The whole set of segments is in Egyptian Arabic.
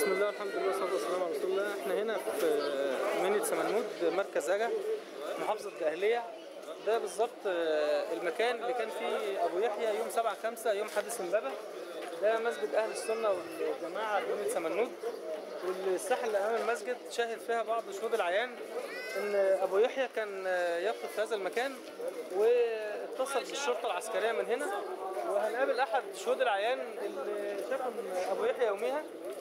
بسم الله والحمد لله والصلاه والسلام على رسول الله احنا هنا في منيا سمنود مركز اجا محافظه الدقهليه ده بالظبط آه، المكان اللي كان فيه ابو يحيى يوم 7 5 يوم حادث امبابه ده مسجد اهل السنه والجماعه بمنيا سمنود والساحه اللي امام المسجد شاهد فيها بعض شهود العيان ان ابو يحيى كان آه، يقف في هذا المكان واتصل بالشرطه العسكريه من هنا وهنقابل احد شهود العيان اللي شافوا إن ابو يحيى يوميها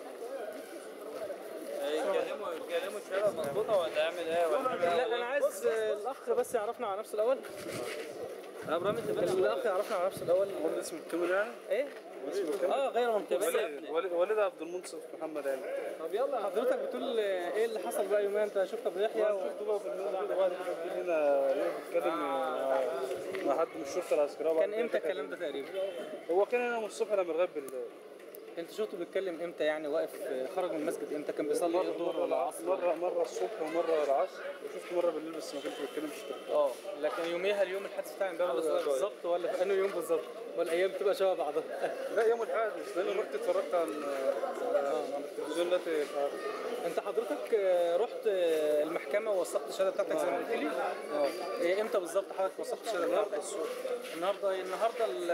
يكلموا يكلموا الشباب مظبوطه ولا يعمل ايه ولا لا انا عايز آه، الاخ بس يعرفنا على نفسه الاول ابراهيم انت بس الاخ يعرفنا على نفسه الاول والد اسمه الكامل يعني ايه اه غير منتبه والد والد- والد عبد المنصف محمد علي طب يلا حضرتك بتقول آه، ايه اللي حصل بقى يوميها انت شفت ابو يحيى و... شفته بقى في الموضوع ده بعد كده جه هنا ايه بيتكلم مع- مع حد من الشرطه العسكريه كان امتى الكلام ده تقريبا هو كان هنا من الصبح لما لغايه بالليل انت شفته بيتكلم امتى يعني واقف آه، خرج من المسجد امتى كان بيصلي إيه، الظهر ولا العصر مره مره الصبح ومره العصر وشفته مره بالليل بس ما كانش بيتكلم في الشرطه اه لكن يوميها اليوم الحادث بتاع امبارح بالظبط ولا في انه يوم بالظبط ولا ايام بتبقى شبه بعضها لا يوم الحادث لان رحت اتفرجت على على على التلفزيون دلوقتي انت حضرتك آه، رحت آه، المحكمه ووثقت الشهاده بتاعتك زي ما قلت لي اه إيه، امتى بالظبط حضرتك وثقت الشهاده بتاعتك النهارده النهارده ال-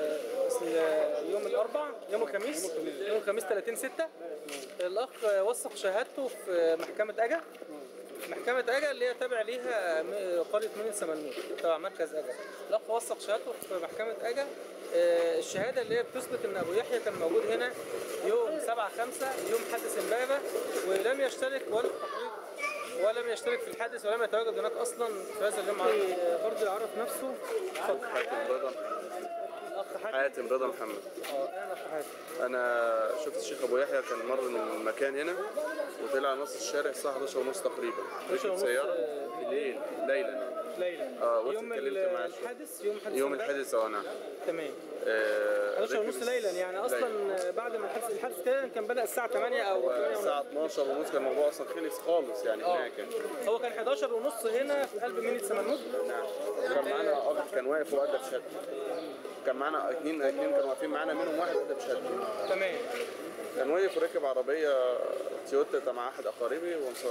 ال- يوم الاربع يوم الخميس يوم الخميس 30 6 الاخ وثق شهادته في محكمه اجا محكمة أجا اللي هي تابع ليها م- قرية منيا سمنود تبع مركز أجا الأخ وثق شهادته في محكمة أجا آه، الشهادة اللي هي بتثبت إن أبو يحيى كان موجود هنا يوم 7 5 يوم حادث إمبابة ولم يشترك ولا في التحريض ولم يشترك في الحادث ولم يتواجد هناك أصلا في هذا اليوم آه، برضه يعرف نفسه اتفضل حاتم رضا الأخ حاتم حاتم رضا محمد اه أنا أخ حاتم انا شفت الشيخ ابو يحيى كان مر من المكان هنا وطلع نص الشارع الساعه 11 ونص تقريبا 11 ركب ونص، سياره آه، بالليل ليلا ليلى اه، وقت يوم اتكلمت ال- معاه. الحادث يوم حادث يوم إمبابة؟ الحادث اه نعم تمام آه، 11 ركب ونص الس- ليلا يعني اصلا بعد ما الحادث الحادث كان كان بدا الساعه 8 او 8 ونص الساعه 12 ونص كان الموضوع اصلا خلص خالص يعني اه هناك يعني. هو كان 11 ونص هنا في قلب منيا سمنود نعم كان معانا اخ كان واقف وادى بشهادته كان معانا اثنين اثنين كانوا واقفين معانا منهم واحد ادى بشهادته تمام كان واقف وركب عربيه تويوتا مع احد اقاربي وانصرف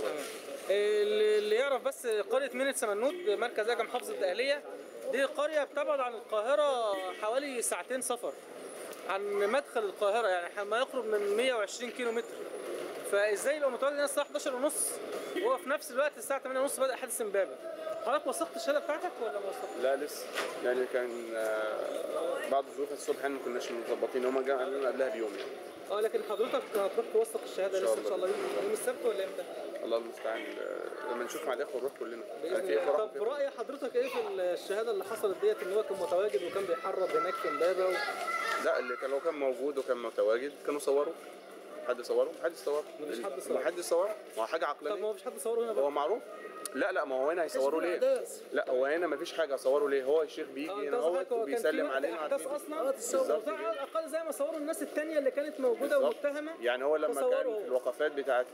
اللي اللي يعرف بس قريه منيا سمنود مركز اجا محافظه الدقهليه دي قريه بتبعد عن القاهره حوالي ساعتين سفر عن مدخل القاهره يعني ما يقرب من 120 كيلو متر فازاي يبقى متواجد هنا الساعه 11 ونص وهو في نفس الوقت الساعه 8 ونص بدا حادث امبابه حضرتك وثقت الشهاده بتاعتك ولا ما وثقتش؟ لا لسه يعني كان آه، بعد ظروف الصبح احنا ما كناش مظبطين هما جا- قالوا لنا قبلها بيوم يعني اه لكن حضرتك هتروح توثق الشهاده إن شاء لسه ان شاء الله يوم يوم السبت ولا امتى؟ الله المستعان آه، لما نشوف مع الاخوه نروح كلنا باذن يعني في الله اخوه طب راحوا راي حضرتك ايه في الشهاده اللي حصلت ديت ان هو كان متواجد وكان بيحرض هناك في امبابه و... لا اللي كان لو كان موجود وكان متواجد كانوا صوروا حد صوره حد صور مفيش حد صور. ما حد صور ما هو حاجه طب ما عقلانيه هو مفيش حد صوره هنا هو بقى معروف لا لا ما هو هنا هيصوروا ليه لا هو هنا ما فيش حاجه صوروا ليه هو الشيخ بيجي اه هنا انت هو قصدك هو كان في وبيسلم وقت علينا احداث عارفين. اصلا بالظبط على كده. الاقل زي ما صوروا الناس الثانيه اللي كانت موجوده بالظبط. ومتهمه يعني هو لما كان فصوروا. في الوقفات بتاعت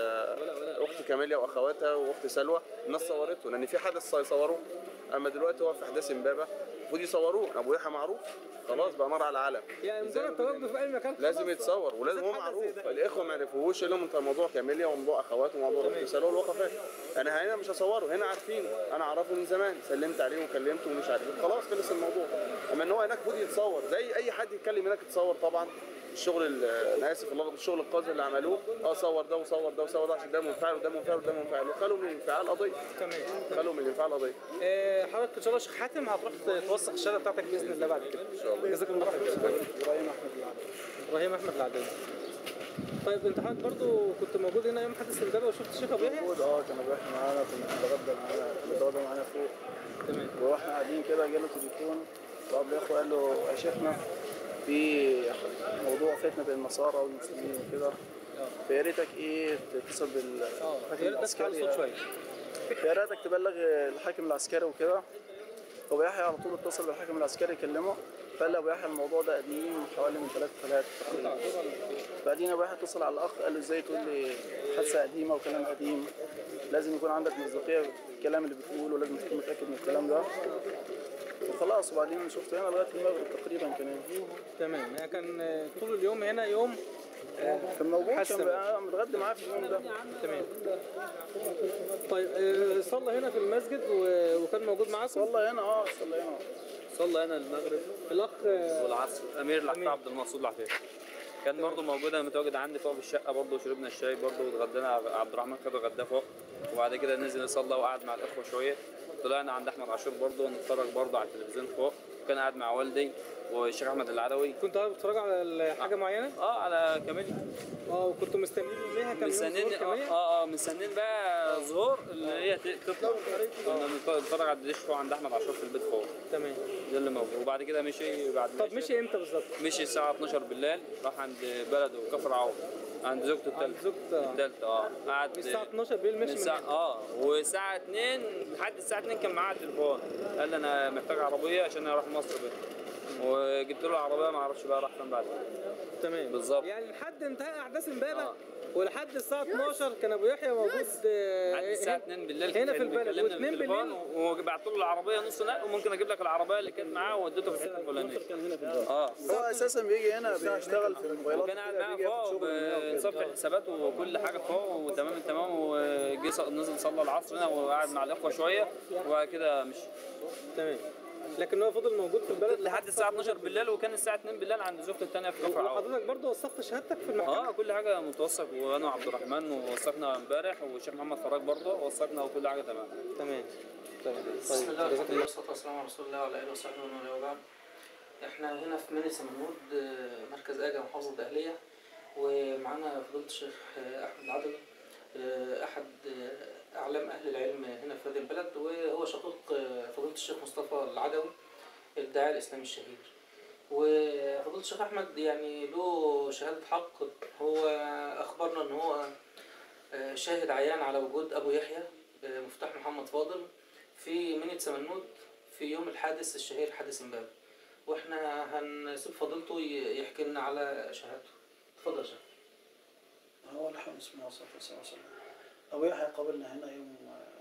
آه، اخت كاميليا واخواتها واخت سلوى الناس صورته لان في حدث يصوروه اما دلوقتي هو في احداث امبابه المفروض يصوروه ابو يحيى معروف خلاص بقى مر على العالم يعني إزاي مجرد تواجده في اي مكان لازم خلاص. يتصور ولازم هو بالذات حدث معروف زي ده. الاخوه ما عرفوهوش الا من موضوع كاميليا وموضوع اخواته وموضوع اخت سلوى والوقفات انا هنا مش هصوره هنا عارفينه انا اعرفه من زمان سلمت عليه وكلمته ومش عارف إيه. خلاص خلص الموضوع اما ان هو هناك المفروض يتصور زي اي حد يتكلم هناك يتصور طبعا الشغل ال- انا اسف الله الشغل القذر اللي عملوه اه صور ده وصور ده وصور ده عشان ده منفعل وده منفعل وده منفعل وخلوا من انفعال قضيه تمام خلوا من انفعال قضيه آه، حضرتك ان شاء الله شيخ حاتم هتروح توثق الشهاده بتاعتك باذن الله بعد كده ان شاء الله جزاكم الله خير ابراهيم احمد العبد ابراهيم احمد العدوي طيب انت حضرتك برضو كنت موجود هنا يوم حادث امبابه وشفت الشيخ ابو يحيى موجود اه كان بيحكي معانا كنا بنتغدى معانا بنتغدى معانا فوق تمام واحنا قاعدين كده جاله تليفون وابو الاخوه قال له يا شيخنا في موضوع فتنه بين النصارى والمسلمين وكده فيا ريتك ايه تتصل بال اه يا ريت بس تعلي الصوت شويه يا ريتك تبلغ الحاكم العسكري وكده ابو يحيى على طول اتصل بالحاكم العسكري يكلمه فقال له ابو يحيى الموضوع ده قديم حوالي من ثلاث ثلاث تقريبا بعدين ابو يحيى اتصل على الاخ قال له ازاي تقول لي حادثه قديمه وكلام قديم لازم يكون عندك مصداقيه في الكلام اللي بتقوله ولازم تكون متاكد من الكلام ده وخلاص وبعدين شفت هنا لغايه المغرب تقريبا كمان تمام يعني كان آه، طول اليوم هنا يوم كان موجود حسن. كان بقى متغدى معاه في اليوم ده تمام طيب آه، صلى هنا في المسجد و- وكان موجود معاكم صلى هنا اه صلى هنا صلى هنا المغرب الاخ آه، والعصر امير العفاف عبد المنصور العفيف كان برضه موجود انا متواجد عندي فوق في الشقه برضه وشربنا الشاي برضه واتغدينا عبد الرحمن خد غدا فوق وبعد كده نزل صلى وقعد مع الاخوه شويه طلعنا عند احمد عاشور برضه نتفرج برضه على التلفزيون فوق كان قاعد مع والدي والشيخ احمد العدوي كنتوا بتتفرجوا على حاجه معينه؟ اه على كاميليا اه وكنتوا مستنيين ليها كان يوم مستنيين ظهور كمان؟ اه اه مستنيين بقى ظهور اللي هي ت- تطلع كنا بنتفرج على الدش فوق عند احمد عاشور في البيت فوق تمام ده اللي موجود وبعد كده مشي بعد ما طب مشي امتى بالظبط؟ مشي الساعة 12 بالليل راح عند بلده كفر عوض عند زوجته عند الثالثة زوجته الثالثة اه قعد من الساعه 12 بالليل من مشي من الساعة هنا. اه والساعة 2 لحد الساعة 2 كان معاه تليفون قال لي انا محتاج عربية عشان اروح مصر بيه وجبت له عربية ما اعرفش بقى راح فين بعد تمام بالظبط. يعني لحد انتهاء احداث امبابه آه. ولحد الساعه 12 كان ابو يحيى موجود آه، لحد الساعة هنا- 2 بالليل هنا في كان البلد بيكلمني و2 بالتليفون بالليل وبعت له العربية نص نقل وممكن اجيب لك العربية اللي كانت معاه ووديته في الحتة الفلانية اه هو اساسا بيجي هنا بيشتغل في الموبايلات وكان قاعد كده، معاه بيجي ياخد فوق شغل من هنا وكده. بنصفح حساباته وكل حاجه فوق وتمام التمام وجه ص- نزل صلى العصر هنا وقعد مع الاخوه شويه وبعد كده مشي تمام لكن هو فضل موجود في البلد لحد الساعه 12 بالليل وكان الساعه 2 بالليل عند زوجته الثانيه في كفر عوض وحضرتك برضه وثقت شهادتك في المحكمه اه كل حاجه متوثق وانا وعبد الرحمن ووثقنا امبارح والشيخ محمد فراج برضه وثقنا وكل حاجه تمام تمام تمام بسم طيب الله جزاك والحمد لله الله والصلاة والسلام على رسول الله وعلى آله وصحبه ومن والاه وبعد. احنا هنا في مني سمنود آه، مركز آجا محافظة الدهلية ومعانا فضيلة الشيخ آه، أحمد عدوي آه، أحد آه، أعلام أهل العلم هنا في هذه البلد وهو شقيق آه، فضيلة الشيخ مصطفى العدوي الداعية الإسلامي الشهير وفضيلة الشيخ أحمد يعني له شهادة حق هو أخبرنا إن هو آه، شاهد عيان على وجود أبو يحيى آه، مفتاح محمد فاضل في منية سمنود في يوم الحادث الشهير حادث امبابة واحنا هنسيب فضيلته ي- يحكي لنا على شهادته اتفضل يا شيخ هو الحمد بسم الله والصلاة والسلام على رسول الله. أبو يحيى قابلنا هنا يوم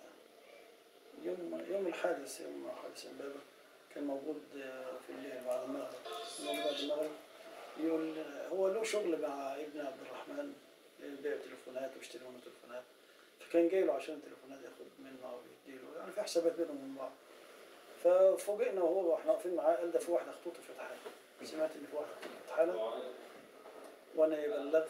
يوم يوم الحادث يوم حادث امبابة كان موجود في الليل بعد المغرب موجود بعد المغرب يقول هو له شغل مع ابن عبد الرحمن بيع تليفونات ويشتري منه تليفونات فكان جاي له عشان تليفونات ياخد منه ويديله يعني في حسابات بينهم وبين بعض ففوجئنا وهو واحنا واقفين معاه قال ده في واحده خطوطه فتحت سمعت ان في واحده خطوطه فتحت وانا بلغت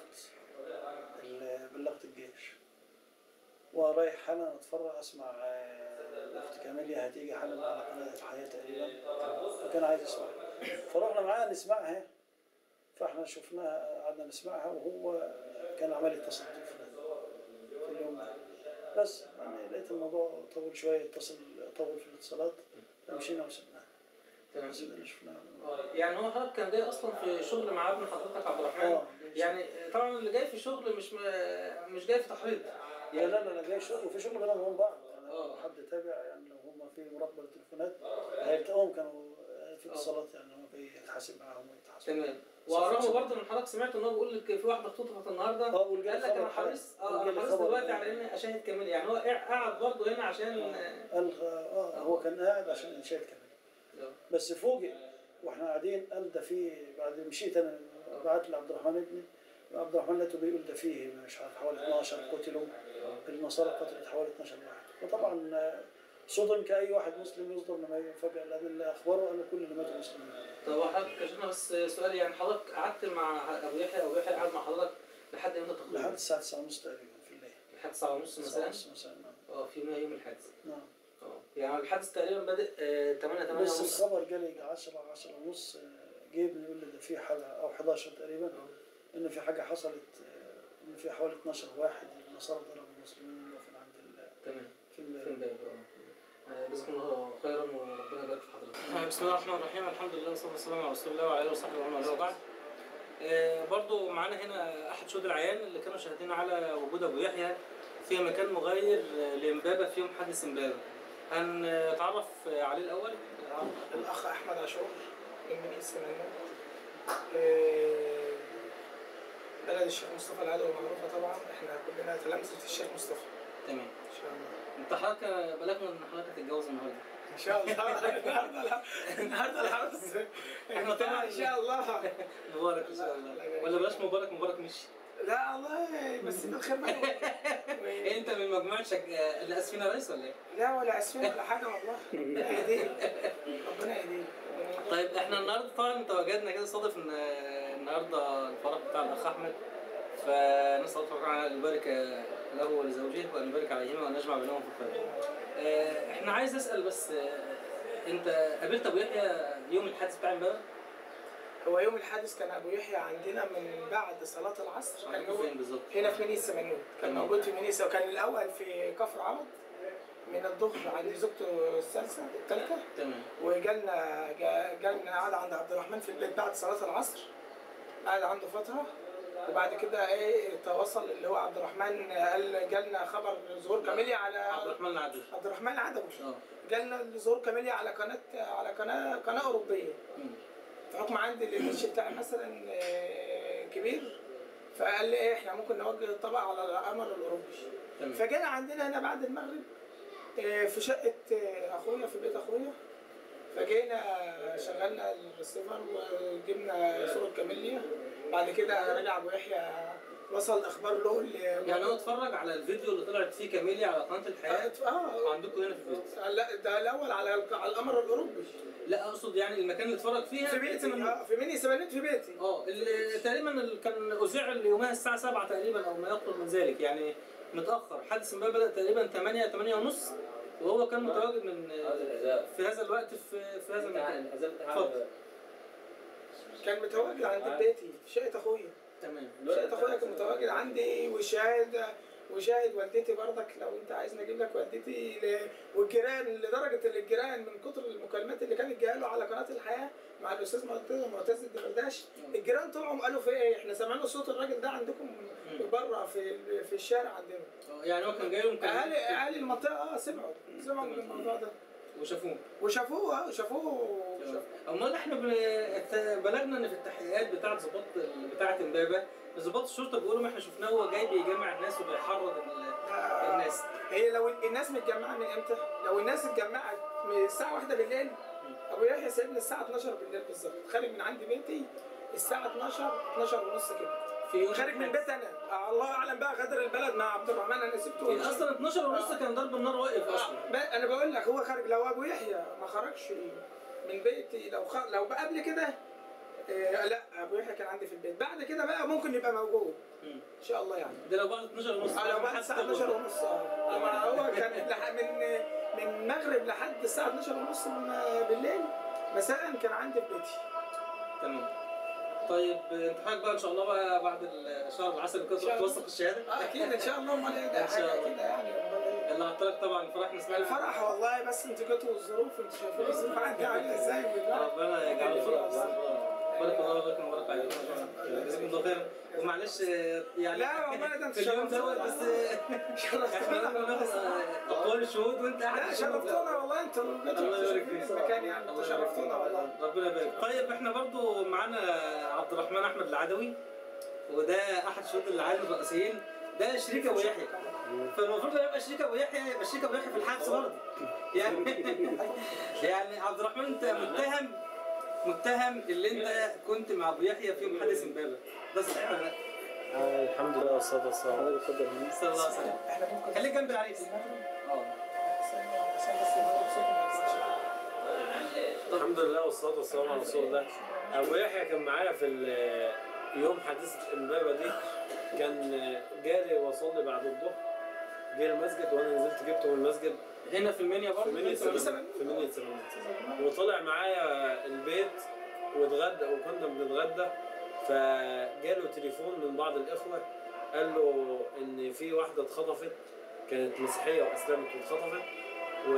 ال- بلغت الجيش ورايح حالا اتفرج اسمع آه، الاخت كاميليا هتيجي حالا على قناه الحياه تقريبا وكان عايز يسمعها فرحنا معاها نسمعها فاحنا شفناها قعدنا نسمعها وهو كان عمال يتصل بالتليفون في اليوم ده بس يعني لقيت الموضوع طول شويه اتصل طول في الاتصالات فمشينا وسبناه تمام. بس ده اللي شفناه يعني هو حضرتك كان جاي اصلا في شغل مع ابن حضرتك عبد الرحمن اه يعني طبعا اللي جاي في شغل مش م... مش جاي في تحريض لا لا لا جاي شغل وفي شغل بينهم وبين بعض يعني لو آه. حد تابع يعني لو هم في مراقبه التليفونات هيلتقوهم كانوا في اتصالات يعني هو بيتحاسب معاهم ويتحاسب تمام ورغم برضه من حضرتك سمعت ان هو بيقول لك في واحده خطفت النهارده اه والجاي قال لك انا خبر حريص اه والجاي انا حريص خبر دلوقتي يعني. على اني اشاهد كامل يعني هو قاعد برضه هنا عشان قال اه هو كان قاعد عشان ينشاد كمان آه. بس فوجئ واحنا قاعدين قال ده في بعد مشيت انا بعت لعبد الرحمن ابني عبد الرحمن لقيته بيقول ده فيه مش عارف حوالي 12 قتلوا النصارى قتلت حوالي 12 واحد وطبعا آه، صدم كاي واحد مسلم يصدم لما يفاجئ لان اللي اخبره ان كل اللي ماتوا مسلمين طب هو حضرتك شفنا بس سؤال يعني حضرتك قعدت مع ابو يحيى ابو يحيى قعد مع حضرتك لحد امتى لحد تقريبا؟ الساعه 9 ونص تقريبا في الليل لحد ساعة ونص 9 مساء ونص مساء نعم. اه في يوم يوم الحادث نعم اه يعني الحادث تقريبا بادئ آه، 8 8 بس ونص الخبر جالي 10 10 ونص آه، جايبني يقول لي ده في حاجه او 11 تقريبا آه. ان في حاجه حصلت آه، ان في حوالي 12 واحد النصارى ضربوا المسلمين واقفين عند ال- تمام في في ال- الباب اه آه، جزاكم الله خيرا وربنا يبارك في حضرتك. بسم الله الرحمن الرحيم الحمد لله والصلاه والسلام على رسول الله وعلى اله وصحبه ومن والاه وبعد. آه، برضو معانا هنا احد شهود العيان اللي كانوا شاهدين على وجود ابو يحيى في مكان مغير آه، لامبابه في يوم حادث امبابه. هنتعرف آه، عليه الاول. الأخ أحمد عاشور من مني السمنة آه، بلد الشيخ مصطفى العدوي معروفة طبعا احنا كلنا تلامذة الشيخ مصطفى تمام. إن شاء الله انت حضرتك بلغنا ان حضرتك هتتجوز النهارده. إن شاء الله النهارده الح- النهارده العروس احنا طبعا إن شاء الله مبارك ان شاء الله ولا بلاش مبارك مبارك مشي لا والله بس بالخير بقى و- انت من مجموعه شج... اللي اسفين يا ريس ولا ايه؟ لا ولا اسفين ولا حاجه والله ربنا يهديك ربنا يهديك طيب احنا النهارده طبعا تواجدنا كده صادف ان النهارده الفرح بتاع الاخ احمد فنسال الله تعالى ان يبارك له ولزوجه وان يبارك عليهما وان يجمع بينهم في الخير. اه، احنا عايز اسال بس اه، انت قابلت ابو يحيى يوم الحادث بتاع امبارح؟ هو يوم الحادث كان ابو يحيى عندنا من بعد صلاه العصر كان عندكم هو فين بالظبط؟ هنا في منيس سمنود كان تمام. موجود في منيس وكان الاول في كفر عرض من الظهر عند زوجته الثالثه الثالثه تمام وجالنا جا- جالنا قعد عند عبد الرحمن في البيت بعد صلاه العصر قعد عنده فتره وبعد كده ايه تواصل اللي هو عبد الرحمن قال جالنا خبر ظهور كاميليا على عبد الرحمن العدوي عبد الرحمن العدوي اه جالنا ظهور كاميليا على قناه على قناه قناه اوروبيه مم. فحكم عندي الدش بتاعي مثلا آه، كبير فقال لي ايه احنا ممكن نوجه الطبق على القمر الاوروبي تمام فجينا عندنا هنا بعد المغرب آه، في شقه آه، اخويا في بيت اخويا فجينا شغلنا الريسيفر وجبنا صوره كاميليا بعد كده رجع ابو يحيى وصل الاخبار له ل- يعني هو اتفرج على الفيديو اللي طلعت فيه كاميليا على قناه الحياه اه عندكم هنا في البيت لا ده الاول على على القمر الاوروبي لا اقصد يعني المكان اللي اتفرج فيها في بيتي من- آه، في مني سبانيت في بيتي اه اللي تقريبا اللي كان اذيع يومها الساعه 7 تقريبا او ما يقرب من ذلك يعني متاخر حادث امبارح بدا تقريبا 8 8 ونص وهو كان متواجد من في هذا الوقت في في هذا المكان اتفضل كان متواجد عند بيتي في شقه اخويا تمام شقه اخويا كان متواجد عندي وشاهد وشاهد والدتي برضك لو انت عايز نجيب لك والدتي ل- والجيران لدرجه ان الجيران من كتر المكالمات اللي كانت جايه له على قناه الحياه مع الاستاذ معتز معتز الدمرداش الجيران طلعوا قالوا في ايه احنا سمعنا صوت الراجل ده عندكم بره في في الشارع عندنا آه، يعني هو كان جاي لهم اهالي اهالي المنطقه اه سمعوا سمعوا من الموضوع ده وشافوه وشافوه اه شافوه شافوه امال احنا بن- ات- بلغنا ان في التحقيقات بتاعه ظباط بتاعه امبابه ظباط الشرطه بيقولوا ما احنا شفناه هو جاي بيجمع الناس وبيحرض ال- الناس هي لو الناس متجمعه من امتى؟ لو الناس اتجمعت من الساعه 1 بالليل ابو يحيى سايبني الساعه 12 بالليل بالظبط خارج من عند بيتي الساعه 12 12 ونص كده في يوم خارج من بيت انا آه، الله اعلم بقى غادر البلد مع عبد الرحمن انا سبته يعني اصلا 12 ونص كان ضرب النار واقف اصلا آه، ما- انا بقول لك هو خارج لو ابو يحيى ما خرجش من بيتي لو خ... لو بقى قبل كده آه لا ابو يحيى كان عندي في البيت بعد كده بقى ممكن يبقى موجود مم. ان شاء الله يعني ده لو بعد 12 ونص آه، لو بعد الساعه 12 ونص اه أما هو كان لح- من من المغرب لحد الساعه 12 ونص من- بالليل مساء كان عندي في بيتي تمام طيب انت حضرتك بقى ان شاء الله بقى بعد شهر العسل كده شاء تروح الله. توثق الشهاده اه اكيد ان شاء الله امال ايه ده إن شاء حاجه الله. كده يعني أمال إيه؟ اللي عطلك طبعا الفرح احنا سمعنا الفرح والله بس انتوا جيتوا الظروف انتوا شايفين الظروف عندي عامله ازاي بالله. ربنا يجعل الفرح بارك الله فيكم وبارك عليكم جزاكم الله خير ومعلش آه، يعني لا والله ده انت في اليوم دوت شرفتونا بس آه، احنا شرفتونا كنا بناخد آه، اقوال الشهود وانت قاعد لا تشرف. شرفتونا والله انتوا جيتوا الله يبارك شايفين فيك المكان يعني انتوا شرفتونا والله ربنا يبارك طيب احنا برضو معانا عبد الرحمن احمد العدوي وده احد شهود العالم الرئيسيين ده شريك ابو يحيى فالمفروض لما يبقى شريك ابو يحيى يبقى شريك ابو يحيى في الحادث برضه يعني يعني عبد الرحمن انت متهم متهم اللي انت كنت مع ابو يحيى في يوم حادث امبابه ده صحيح ولا لا؟ الحمد لله والصلاة والسلام صلى الله عليه وسلم احنا ممكن خليك جنب العريس اه عشان بس الظروف ما ينساش. الحمد لله والصلاة والسلام على رسول الله أبو يحيى كان معايا في ال- يوم حادثة امبابة دي كان جاري وصلني بعد الظهر جه المسجد وأنا نزلت جبته من المسجد هنا في المنيا برضه في منيا سلمان في منيا سلمان وطلع معايا البيت واتغدى وكنا بنتغدى فجاله تليفون من بعض الإخوة قال له إن في واحدة اتخطفت كانت مسيحية وأسلمت واتخطفت و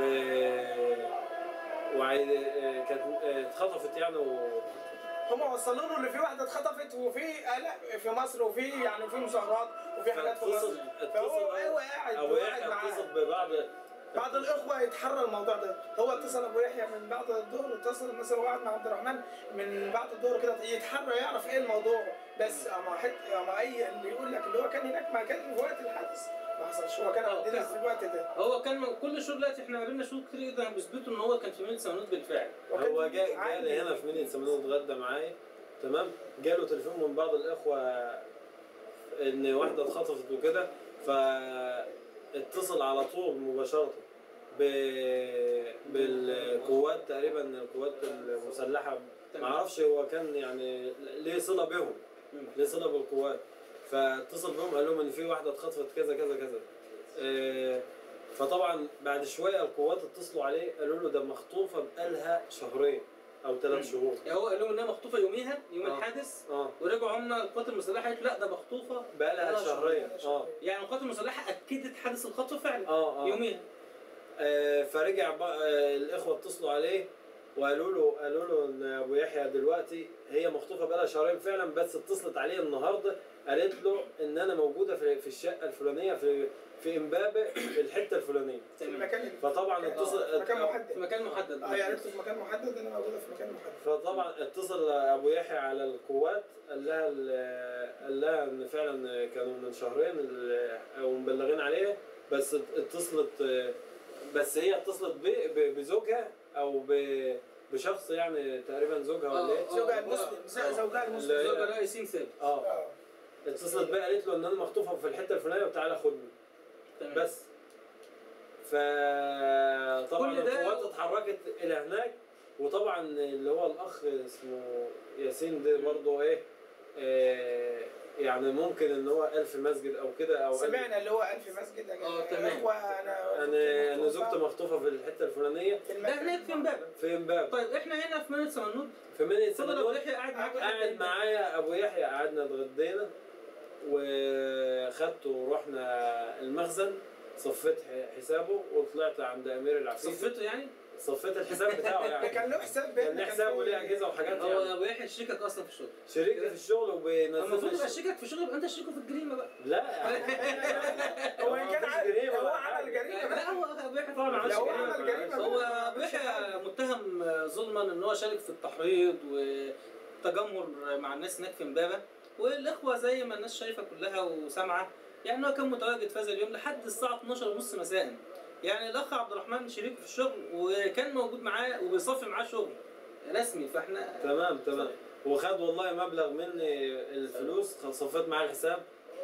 وعايز كانت اتخطفت يعني و... هم وصلوا له ان في واحده اتخطفت وفي قلق في مصر وفي يعني في مظاهرات وفي حاجات في مصر فاتصل فهو اتصل هو قاعد ابو هو قاعد يحيى معاه اتصل ببعض بعض الاخوه يتحرى الموضوع ده هو اتصل ابو يحيى من بعد الظهر اتصل مثلا وقعد مع عبد الرحمن من بعد الظهر كده يتحرى يعرف ايه الموضوع بس اما حت اما اي اللي يقول لك اللي هو كان هناك ما كان في وقت الحادث ما حصلش هو كان عندنا في الوقت ده هو كان كل شهور دلوقتي احنا قابلنا شهود كتير جدا بيثبتوا ان هو كان في مدينه سمنود بالفعل وكان هو في جاي عادي. جالي هنا في منيا سمنود اتغدى معايا تمام جاله تليفون من بعض الاخوه ان واحده اتخطفت وكده فاتصل على طول مباشره ب... بالقوات تقريبا القوات المسلحه ما اعرفش هو كان يعني ليه صله بهم ليه صله بالقوات فاتصل بهم قال لهم ان في واحده اتخطفت كذا كذا كذا آه، فطبعا بعد شويه القوات اتصلوا عليه قالوا له ده مخطوفه بقالها شهرين او ثلاث شهور يعني هو قال لهم انها مخطوفه يوميها يوم آه. الحادث اه ورجعوا هم القوات المسلحه قالت لا ده مخطوفه بقالها بقالها شهرين اه يعني القوات المسلحه اكدت حادث الخطف فعلا اه اه يوميها آه، فرجع بقى آه، الاخوه اتصلوا عليه وقالوا له قالوا له ان ابو يحيى دلوقتي هي مخطوفه بقالها شهرين فعلا بس اتصلت عليه النهارده قالت له ان انا موجوده في في الشقه الفلانيه في في امبابه في الحته الفلانيه في المكان فطبعا اتصل مكان في محدد مكان محدد اه يعني انتوا في مكان محدد انا موجوده في مكان محدد فطبعا اتصل ابو يحيى على القوات قال لها ال- قال لها ان فعلا كانوا من شهرين ال- او مبلغين عليه بس اتصلت بس هي اتصلت ب- ب- بزوجها او ب- بشخص يعني تقريبا زوجها ولا ايه؟ آه. زوجها المسلم ز- زوجها المسلم لا. زوجة لا ياسين ثابت اه اه اتصلت بقى قالت له ان انا مخطوفه في الحته الفلانيه وتعالى خدني تمام. بس فطبعا كل ده- القوات اتحركت الى هناك وطبعا اللي هو الاخ اسمه ياسين ده برضه ايه آه، يعني ممكن ان هو ألف مسجد او كده او ألف- سمعنا اللي هو ألف مسجد يا اه، تمام. اخوه انا انا انا زوجتي مخطوفه في الحته الفلانيه في ده المكان هناك في امبابه في امبابه طيب احنا هنا في مدينه سمنود في مدينه فضل ابو سمنود يحيى قاعد معاك قاعد معايا ابو يحيى قعدنا اتغدينا وخدته ورحنا المخزن صفيت ح- حسابه وطلعت عند امير العفيفي صفته يعني صفيت الحساب بتاعه يعني كان له حساب كان بيننا ليه حساب في- وليه اجهزه وحاجات هو يعني ابو يحيى شريكك اصلا في الشغل شريكي في الشغل المفروض وبينزل يبقى شريكك في الشغل يبقى انت شريكه في الجريمه بقى لا هو إن كان مفيش عامل- جريمة هو ولا عمل حاجة. جريمه لا بقى هو ابو يحيى طبعا ما عملش لا، هو جريمة. عمل جريمة. هو ابو يحيى متهم ظلما ان هو شارك في التحريض وتجمهر مع الناس هناك في امبابه والاخوه زي ما الناس شايفه كلها وسامعه يعني هو كان متواجد في هذا اليوم لحد الساعه 12 ونص مساء يعني الاخ عبد الرحمن شريكه في الشغل وكان موجود معاه وبيصفي معاه شغل رسمي فاحنا تمام تمام وخد والله مبلغ مني الفلوس صفيت معاه الحساب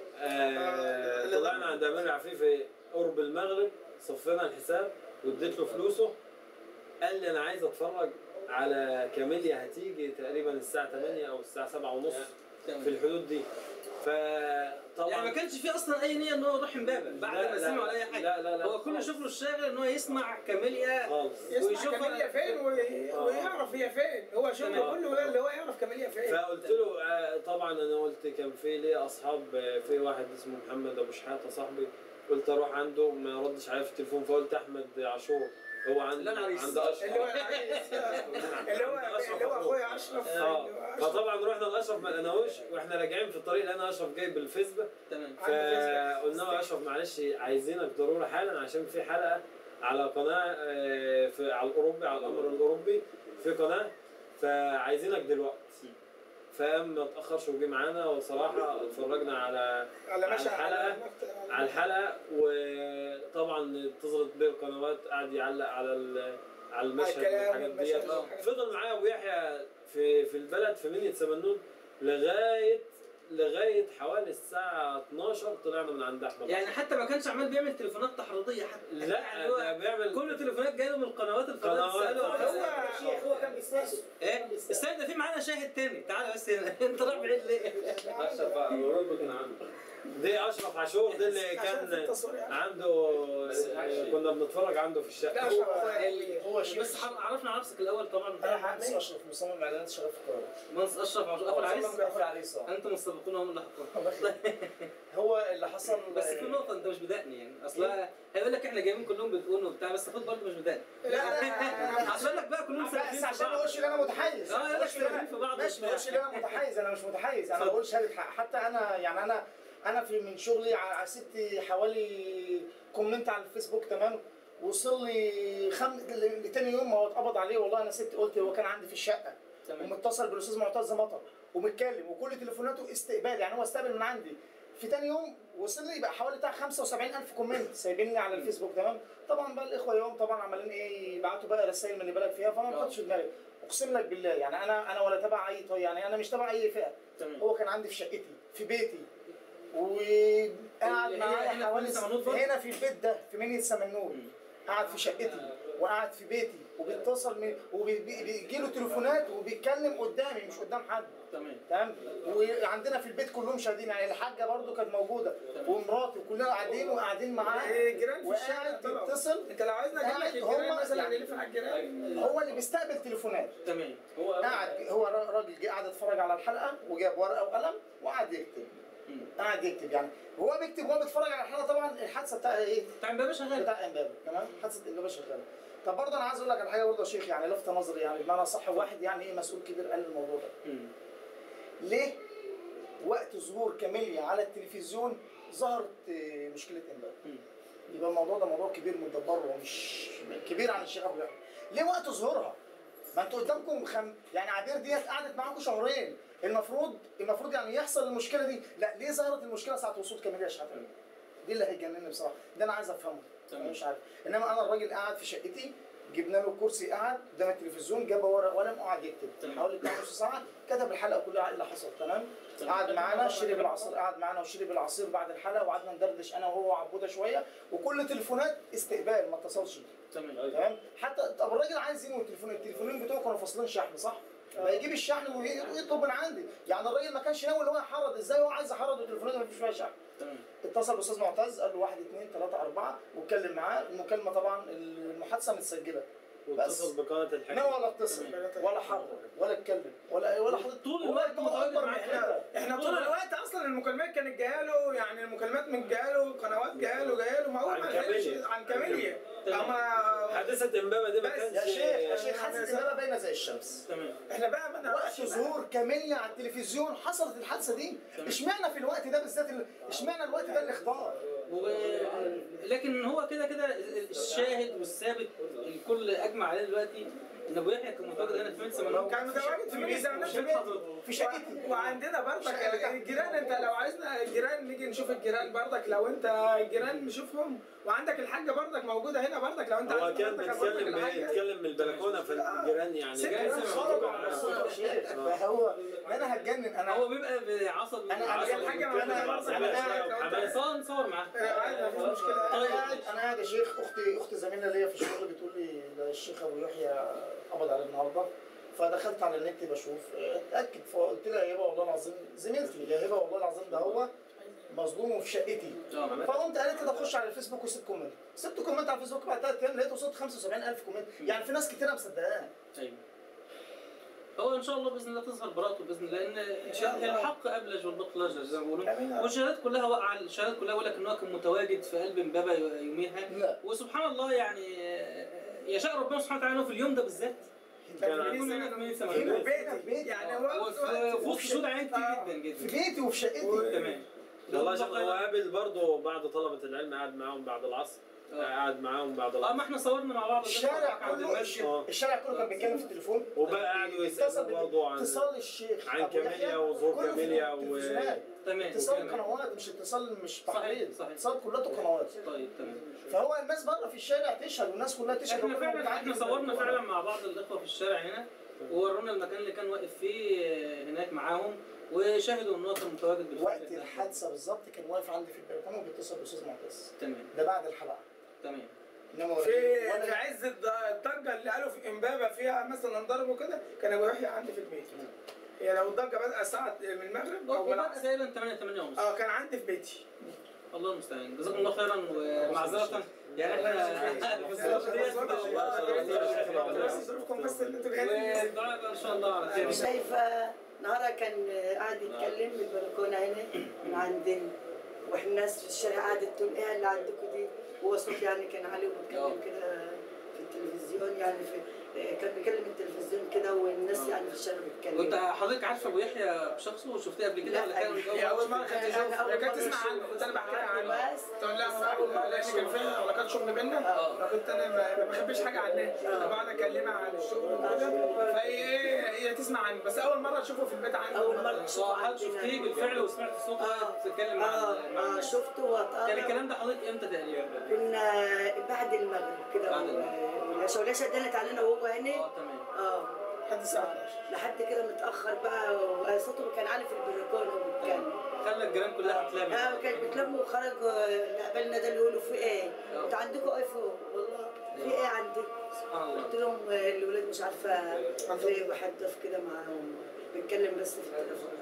آه طلعنا عند امير العفيفي قرب المغرب صفينا الحساب واديت له فلوسه قال لي انا عايز اتفرج على كاميليا هتيجي تقريبا الساعه 8 او الساعه 7 ونص في الحدود دي فطبعا يعني ما كانش في اصلا اي نيه ان هو يروح امبابه بعد لا، ما لا، سمع ولا اي حاجه لا لا لا هو كل خالص. شغله الشاغل ان هو يسمع كاميليا خالص يسمع ويشوفها- كاميليا فين وي- آه. ويعرف هي فين هو شغله تمام. كله اللي هو يعرف كاميليا فين فقلت له آه، طبعا انا قلت كان في لي اصحاب آه، في واحد اسمه محمد ابو شحاته صاحبي قلت اروح عنده ما ردش عليا في التليفون فقلت احمد عاشور هو عند لا، العريس. عند اشرف اللي هو العريس. اللي هو اللي هو اخويا اشرف اه اللي هو أشرف. فطبعا رحنا لاشرف ما لقيناهوش واحنا راجعين في الطريق لقينا اشرف جايب الفيسبا تمام فقلنا له يا اشرف معلش عايزينك ضروري حالا عشان في حلقه على قناه آه، في على الاوروبي على الامر الاوروبي في قناه فعايزينك دلوقتي فقام ما اتاخرش وجه معانا وصراحه اتفرجنا على على مشهد الحلقة. على الحلقه وطبعا اتصلت بيه القنوات قعد يعلق على ال- على المشهد الكلام والحاجات ديت والمشهد والحاجات. فضل معايا ابو يحيى في في البلد في منيا سمنود لغايه لغايه حوالي الساعه 12 طلعنا من عند احمد يعني حتى ما كانش عمال بيعمل تليفونات تحريضيه حتى لا يعني هو ده بيعمل كل التليفونات جايه له من القنوات الفضائيه قنوات تساله فضائية. هو هو كان بيستهزئ ايه استنى ده في معانا شاهد تاني تعالى بس هنا انت رايح بعيد ليه؟ اشرف الاوروبي كان عنده دي اشرف عاشور ده اللي عشان في كان التصوير يعني. عنده كنا بنتفرج عنده في لا الشقه اشرف اخويا هو شيخ بس حر- عرفنا على نفسك الاول طبعا انا مهندس اشرف مصمم اعلانات شغال في القاهره مهندس اشرف عبد اخو العريس اخو العريس اه انتم السابقون هم اللي حكوا هو اللي حصل بس في نقطه انت مش بدقني يعني اصلا هيقول لك احنا جايبين كلهم بتقولوا وبتاع بس خد برضه مش بدقني لا لا عشان لك بقى كلهم سالفين بس في عشان ما بعض اقولش ان انا متحيز اه ما يقول لك اقولش ان سالفين انا في بعض ماشي ما اقولش ان انا متحيز انا مش متحيز انا اتفضل. بقول شهاده حق حتى انا يعني انا انا في من شغلي ع- سبت حوالي كومنت على الفيسبوك تمام وصل لي خم... تاني يوم ما هو اتقبض عليه والله انا سبت قلت هو كان عندي في الشقه تمام ومتصل بالاستاذ معتز مطر ومتكلم وكل تليفوناته استقبال يعني هو استقبل من عندي في تاني يوم وصل لي بقى حوالي بتاع 75000 كومنت سايبيني على الفيسبوك تمام طبعا بقى الاخوه يوم طبعا عمالين ايه يبعتوا بقى رسائل من اللي بالك فيها فما آه. خدتش في دماغي اقسم لك بالله يعني انا انا ولا تبع اي طي يعني انا مش تبع اي فئه تمام هو كان عندي في شقتي في بيتي وقعد اللي هي معايا هنا في حوالي منيا سمنود برضه؟ هنا في البيت ده في منيا سمنود قعد في شقتي وقعد في بيتي وبيتصل من وبيجي له تليفونات وبيتكلم قدامي مش قدام حد تمام تمام وعندنا في البيت كلهم شاهدين يعني الحاجه برضو كانت موجوده ومراتي وكلنا قاعدين وقاعدين معاه الجيران في وقاعد الشارع طلعوا. بيتصل انت لو عايزنا اجيب لك قاعد الجيران هم مثلا يعني- نلف على الجيران هو اللي بيستقبل تليفونات تمام هو قاعد هو را- راجل جه قاعد يتفرج على الحلقه وجاب ورقه وقلم وقعد يكتب قاعد يكتب يعني هو بيكتب وهو بيتفرج على الحلقه طبعا الحادثه بتاع ايه؟ بتاع امبابه شغال بتاع امبابه تمام حادثه امبابه شغاله طب برضه انا عايز اقول لك على حاجه برضه يا شيخ يعني لفت نظري يعني بمعنى صح واحد يعني ايه مسؤول كبير قال الموضوع ده مم. ليه وقت ظهور كاميليا على التلفزيون ظهرت آه، مشكله امبابه يبقى الموضوع ده موضوع كبير متدبر ومش كبير عن الشيخ ابو يحيى ليه وقت ظهورها ما انتوا قدامكم خم... يعني عبير ديت قعدت معاكم شهرين المفروض المفروض يعني يحصل المشكله دي لا ليه ظهرت المشكله ساعه وصول كاميليا شحاته دي اللي هيجنني بصراحه ده انا عايز افهمه انا مش عارف انما انا الراجل قاعد في شقتي جبنا له كرسي قعد قدام التلفزيون جاب ورقه وقلم وقعد يكتب حوالي بتاع نص ساعه كتب الحلقه كلها ايه اللي حصل تمام قعد معانا شرب العصير قعد معانا وشرب العصير بعد الحلقه وقعدنا ندردش انا وهو وعبوده شويه وكل تليفونات استقبال ما اتصلش تمام تمام حتى طب الراجل عايز ينوي التليفون التليفونين بتوعه كانوا فاصلين شحن صح؟ ما يجيب الشحن ويطلب من عندي يعني الراجل ما كانش ناوي ان هو يحرض ازاي هو عايز يحرض التليفونات ما فيش فيها شحن تمام اتصل بالاستاذ معتز قال له واحد اثنين ثلاثه اربعه واتكلم معاه المكالمه طبعا المحادثه متسجله واتصل بقناه ما الحكم ولا اتصل ولا حرض ولا اتكلم ولا ولا حضرتك طول الوقت متواجد معاك احنا احنا طول الوقت اصلا المكالمات كانت جايه له يعني المكالمات من جايه له قنوات جايه له جايه له ما هو عن ما لقاش كاميليا. عن كاميليا تمام. اما حادثه امبابه دي ما بس كانش يا شيخ يا شيخ حاسس ان انا باينه زي الشمس تمام احنا بقى ما نعرفش وقت ظهور كاميليا على التلفزيون حصلت الحادثه دي اشمعنى في الوقت ده بالذات ال- اشمعنى الوقت ده اللي اختار و... لكن هو كده كده الشاهد والثابت الكل اجمع عليه دلوقتي ان ابو يحيى كان متواجد هنا في منسى منور كان متواجد في ميزه ونفس البيت في شقتي وعندنا برضك الجيران انت لو عايزنا الجيران نيجي نشوف الجيران برضك لو انت الجيران نشوفهم وعندك الحاجه برضك موجوده هنا برضك لو انت هو عايز كان برضك أظبط بيتكلم الحاجة. بيتكلم من البلكونه في الجيران يعني ست جاي جيران سمع خرجوا صوته على على الصوت. الصوت. فهو انا هتجنن انا هو بيبقى بعصب انا هي انا الحاجه انا موجوده انا برضك أنا قاعد شوية لو انت- وحماس. صور نصور معاه عادي مفيش مشكله انا قاعد انا قاعد يا شيخ اختي اخت زميله ليا في الشغل بتقول لي ده الشيخ ابو يحيى قبض عليه النهارده فدخلت على النت بشوف اتاكد فقلت لها يا هبه والله العظيم زميلتي يا هبه والله العظيم ده هو مظلوم وفي شقتي اه فقمت قالت لي طب خش على الفيسبوك وسيب كومنت سبت كومنت على الفيسبوك بعد ثلاث ايام لقيت وصلت 75000 كومنت يعني في ناس كتيره مصدقاه ايوه هو ان شاء الله باذن الله تظهر براءته باذن الله لان شاء الله. الحق ابلج والباطل لجج زي ما آمين. بيقولوا والشهادات كلها واقعه الشهادات كلها بيقول لك ان هو كان متواجد في قلب امبابه يوميها لا وسبحان الله يعني يشاء ربنا سبحانه وتعالى إنه في اليوم ده بالذات كان يكون عندنا هنا في منسى هنا منور. في بيتي يعني هو وفي في وسط سود عين كتير جدا في جدا بيتي وفي شقتي تمام والله شيخ هو قابل برضه بعض طلبه العلم قعد معاهم بعد العصر قعد معاهم بعد اه العصر ما احنا صورنا مع بعض الشارع عند كله المسجد. آه. الشارع كله كان بيتكلم في التليفون وبقى قعدوا اتصل يسالوا برضه عن اتصال الشيخ عن أبو يحيى كاميليا وظهور كله في كاميليا و- التلفزيونات. تمام اتصال تمام. قنوات مش اتصال مش صحيح، تحليل صحيح. اتصال كلته قنوات طيب تمام فهو الناس بره في الشارع تشهد والناس كلها تشهد احنا وكل واحد فعلا عندي احنا في صورنا البلكونة. فعلا مع بعض الاخوه في الشارع هنا وورونا المكان اللي كان واقف فيه هناك معاهم وشاهدوا ان هو كان متواجد بالفعل وقت هناك. الحادثه بالظبط كان واقف عندي في البلكونه وبيتصل بالاستاذ معتز تمام ده بعد الحلقه تمام انما في في ولا عز الض- الضجه اللي قالوا في امبابه فيها مثلا ضربوا كده كان ابو يحيى عندي في البيت هي لو الضجه بدأ الساعه من المغرب او من وبدأ العصر تقريبا 8 8 ونص اه كان عندي في بيتي الله المستعان جزاكم الله خيرا ومعذره يعني احنا في الظروف ديت بس ظروفكم بس اللي انتوا جايين والدعاء بقى ان شاء الله على خير شايفة نهارها كان قاعد يتكلم من البلكونة هنا من عندنا واحنا الناس في الشارع قعدت تقول ايه اللي عندكم دي هو صوت يعني كان عالي وبيتكلم كده في التلفزيون يعني في كان بيكلم التلفزيون كده والناس يعني في الشارع وانت بتتكلم حضرتك عارفه ابو يحيى بشخصه وشفتيه قبل كده لا، ولا كان هي اول مره كانت أنا تشوف أول هي كانت مرة تسمع عنه أشوف. كنت انا بحكي لها عنه بس تقول لها بس هو أول مرة لان كان أشوف. فيها علاقات شغل بينا فكنت انا ما ما بحبش حاجه عنها فبقعد اكلمها عن الشغل وكده فهي ايه هي تسمع عنه بس اول مره اشوفه في البيت عنده أول مرة أشوفه حضرتك شفتيه بالفعل وسمعت صوته آه. بتتكلم مع اه مع اه الناس. شفته كان واتقرب الكلام ده حضرتك امتى تقريبا؟ كنا بعد المغرب كده بعد المغرب. والعشاء والعشاء دنت علينا وهو هنا اه تمام اه لحد الساعه 12 لحد كده متاخر بقى وصوته كان عالي في البلكونه وبيتكلم خلى الجيران كلها تتلم اه كانت بتلموا وخرجوا قبلنا ده اللي يقولوا في ايه؟ انتوا عندكم ايفون والله في ايه عندك؟ سبحان الله قلت لهم آه، الولاد مش عارفه في واحد ضيف كده معاهم بيتكلم بس في التليفون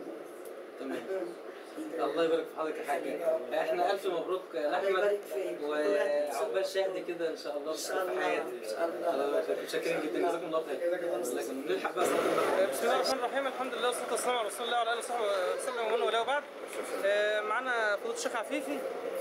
تمام الله يبارك في حضرتك يا حاج احنا الف مبروك الله لاحمد يبارك فيك وعقبال شهد كده ان شاء الله إن شاء الله. في حياتي إن شاء الله. الله يبارك فيك متشكرين جدا جزاكم الله خير نلحق بقى صلاه المغرب بسم الله الرحمن الرحيم الحمد لله والصلاه والسلام على رسول الله وعلى اله وصحبه وسلم ومن والاه وبعد آه، معانا فضيله الشيخ عفيفي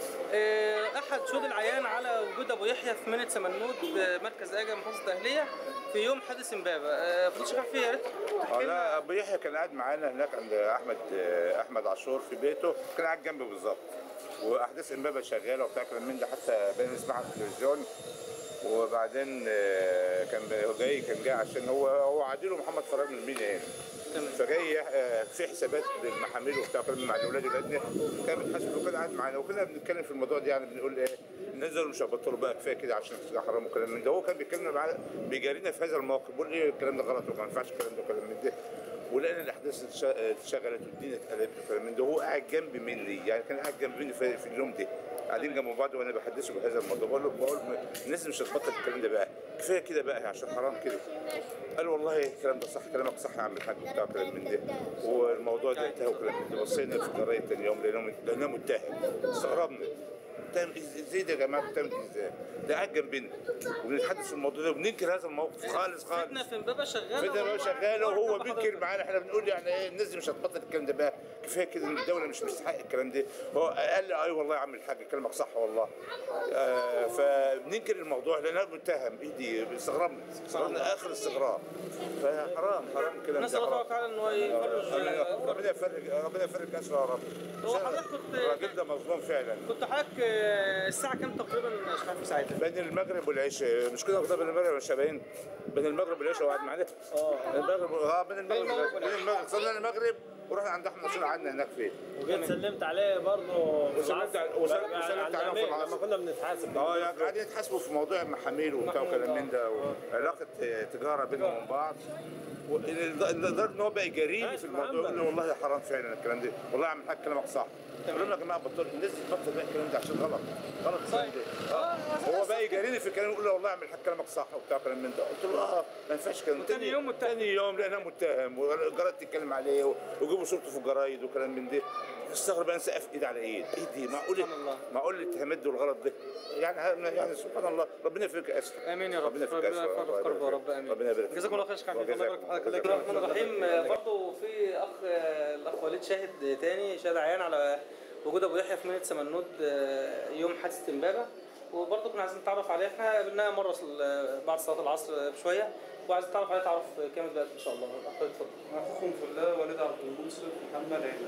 آه، احد شهود العيان على وجود ابو يحيى في منى سمنود آه، مركز اجا محافظه الاهليه في يوم حادث امبابه آه، فضيله الشيخ عفيفي يا ريت اه لا ابو يحيى كان قاعد معانا هناك عند احمد احمد عاشور في بيته كان قاعد جنبي بالظبط واحداث امبابه شغاله وبتاع كلام من ده حتى بقينا نسمعها في التلفزيون وبعدين آه، كان جاي كان جاي عشان هو هو عادله محمد فراج من المينا هنا فجاي آه، في حسابات للمحامل وبتاع كلام مع الاولاد ولادنا كان بيتحاسب وكان قاعد معانا وكنا بنتكلم في الموضوع ده يعني بنقول ايه ننزل مش هبطلوا بقى كفايه كده عشان ده حرام وكلام من ده هو كان بيتكلم معانا بيجارينا في هذا الموقف بيقول ايه الكلام ده غلط وما ينفعش الكلام ده وكلام من ده ولقينا الاحداث اتش- اتشغلت والدنيا اتقلبت وكلام من ده هو قاعد جنبي مني يعني كان قاعد جنب مني في, في اليوم ده قاعدين جنب بعض وانا بحدثه بهذا الموضوع بقول له بقول له الناس مش هتبطل الكلام ده بقى كفايه كده بقى عشان حرام كده قال والله الكلام ده صح كلامك صح يا عم الحاج بتاع كلام من ده والموضوع ده انتهى وكلام من ده بصينا في الجرايد تاني يوم لقيناه لقيناه متهم استغربنا متهم ازاي ده يا جماعه متهم ازاي ده قاعد جنبنا وبنتحدث في الموضوع ده وبننكر هذا الموقف خالص خالص فتنه في امبابه شغاله فده بقى وهو- شغال وهو مرحبا بينكر حضرتك. معانا احنا بنقول يعني ايه الناس دي مش هتبطل الكلام ده بقى كفايه كده ان الدوله مش مستحق الكلام ده هو قال لي اي والله يا عم الحاج كلامك صح والله آه فبننكر الموضوع لان متهم ايه دي استغربنا استغربنا اخر استغراب فحرام حرام الكلام نسال ده الله حرام فعلا ان هو يفرج ربنا يفرج ربنا يفرج اسره يا رب هو حضرتك كنت- الراجل ده مظلوم فعلا كنت حضرتك آه، الساعه كام تقريبا يا شيخ عفيفي ساعتها؟ بين المغرب والعشاء مش كده واخدها بين المغرب والشبعين بين المغرب والعشاء وقعد معانا اه المغرب اه بين المغرب والعشاء. بين المغرب صلينا المغرب ورحنا عند احمد نصير قعدنا هناك فين وجيت سلمت عليه برضه وسلمت على- وسلمت- وسلمت عليهم في العصر. لما كنا بنتحاسب اه يعني قاعدين يتحاسبوا في موضوع المحاميل وبتاع وكلام من ده وعلاقه تجاره بينهم وبين بعض و- لدرجه ان هو بقى يجاريني في الموضوع يقول لي والله حرام فعلا الكلام ده والله يا عم الحاج كلامك صح قلت لهم يا جماعه بطلوا الناس دي تبطل بقى الكلام ده عشان غلط غلط الكلام ده آه. هو بقى يجاريني في الكلام يقول لي والله يا عم الحاج كلامك صح وبتاع كلام من ده قلت له اه ما ينفعش كلام وتاني يوم متهم. تاني يوم لقيناه متهم والجرايد تتكلم عليه و- ويجيبوا صورته في الجرايد وكلام من ده استغرب انا سقف ايد على ايد ايه دي معقول سبحان الله. معقول الاتهامات دي والغلط ده يعني ه- يعني سبحان الله ربنا يفرج اسره امين يا رب ربنا يفرج ربنا اسره يفرج كربه يا رب امين ربنا يبارك فيك. جزاكم الله خير يا شيخ عفيف الله يبارك في حضرتك وجزاك بسم الله الرحمن الرحيم آه، برضه في اخ آه، الاخ وليد شاهد تاني شاهد عيان على وجود ابو يحيى في مدينه سمنود آه، يوم حادثه امبابه وبرضه كنا عايزين نتعرف عليه احنا قابلناه مره صل- بعد صلاه العصر بشويه وعايزين نتعرف عليه تعرف كامل بقى ان شاء الله حضرتك اتفضل اخوكم في الله وليد عبد المنصف محمد عينة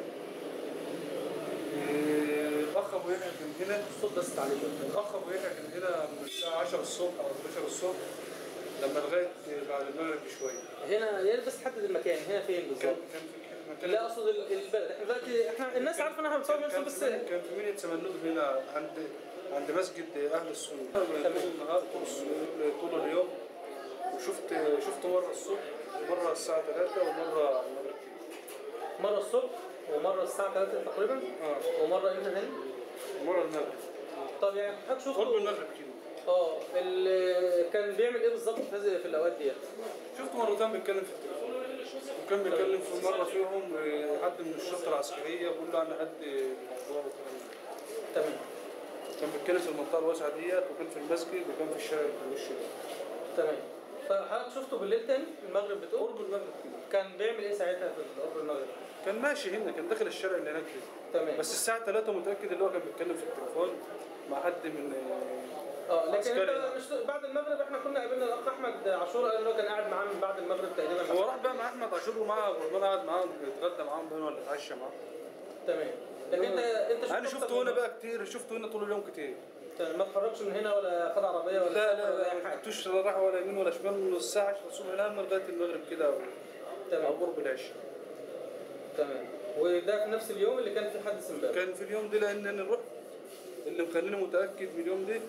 الاخ ابو يحيى كان هنا الصوت بس تعليق الاخ ابو يحيى كان هنا من الساعه 10 الصبح او 12 الصبح لما لغايه بعد المغرب بشويه هنا يا ريت بس تحدد المكان هنا فين كان بالظبط كان في مكان لا اقصد ال- البلد احنا دلوقتي احنا الناس عارفه ان احنا بنصور كان بس في كان في مدينه سمنود هنا عند عند مسجد اهل السنون طول النهار طول السنون طول اليوم وشفت شفت مره الصبح ومره الساعه 3 ومره المغرب مره الصبح ومره الساعه 3 تقريبا اه ومره امتى تاني؟ ومره المغرب طب يعني حضرتك شفته قرب المغرب كده اه ال- كان بيعمل ايه بالظبط في هذه- في الاوقات ديت؟ شفت مرتين بيتكلم في التليفون وكان بيتكلم في مره فيهم آه، حد من الشرطه العسكريه بيقول له عن حد مشروع والكلام ده. تمام كان بيتكلم في المنطقه الواسعه ديت وكان في المسجد وكان في الشارع اللي في وش ده. تمام فحضرتك شفته بالليل تاني المغرب بتقول قرب المغرب كده كان بيعمل ايه ساعتها في قرب المغرب؟ كان ماشي هنا كان داخل الشارع اللي هناك ده تمام بس الساعه 3 متاكد ان هو كان بيتكلم في التليفون مع حد من اه لكن عسكري. انت مش بعد المغرب احنا كنا قابلنا الاخ احمد عاشور قال انه كان قاعد معاه من بعد المغرب تقريبا هو راح بقى مع احمد عاشور ومعاه ربنا قعد معاهم يتغدى معاهم باين ولا اتعشى معاهم تمام لكن انت انت انا أكتر شفته من- هنا بقى كتير شفته هنا طول اليوم كتير ما اتخرجش من هنا ولا خد عربيه ولا لا سافر لا ولا لا اي ما حاجه كنتوش لا راح ولا يمين ولا شمال من الساعه 10 الصبح لغايه لغايه المغرب كده او تمام قرب العشاء تمام وده في نفس اليوم اللي كان فيه حادث امبارح كان في اليوم ده لان انا رحت اللي مخليني متاكد من اليوم ده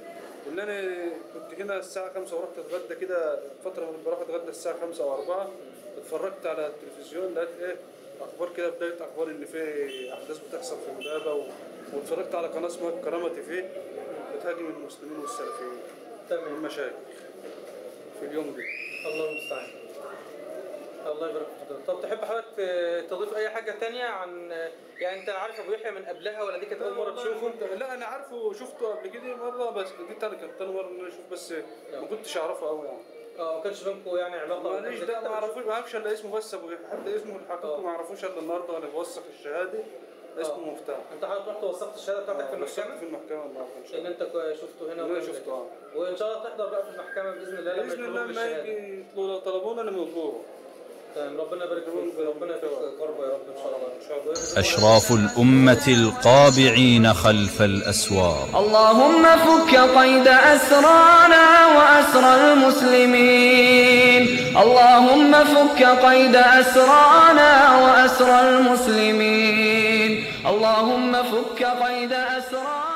ان انا كنت هنا الساعه 5 ورحت اتغدى كده فتره من بروح اتغدى الساعه 5 او 4 اتفرجت على التلفزيون لقيت ايه اخبار كده بدايه اخبار اللي فيه احداث بتحصل في امبابه و... واتفرجت على قناه اسمها كرامه تي في بتهاجم المسلمين والسلفيين تمام والمشايخ في اليوم ده الله المستعان الله يبارك في حضرتك طب تحب حضرتك ت- تضيف اي حاجه تانية عن يعني انت عارف ابو يحيى من قبلها ولا دي كانت اول مره تشوفه لا انا عارفه وشفته قبل كده مره بس دي تاني كانت تاني مره ان انا اشوف بس ما كنتش اعرفه قوي يعني اه ما كانش بينكم يعني علاقه ولا ماليش حاجة ده كده؟ ما اعرفوش ما اعرفش الا اسمه بس ابو يحيى حتى اسمه الحقيقي ما اعرفوش الا النهارده وانا بوثق الشهاده اسمه مفتاح انت حضرتك رحت وثقت الشهاده بتاعتك في وثقت المحكمه في المحكمه النهارده ان شاء ان الله انت كو- شفته هنا انا وكان شفته كده. اه وان شاء الله تحضر بقى في المحكمه باذن الله لما باذن يطلبوا الله لك لما الشهاده يجي يطلبوا- طلبونا انا موجود تمام ربنا يبارك فيك ربنا يفك كربه يا رب ان شاء الله ان شاء الله أشراف الأمة القابعين خلف الأسوار اللهم فك قيد أسرانا وأسر المسلمين اللهم فك قيد أسرانا وأسر المسلمين اللهم فك قيد أسرانا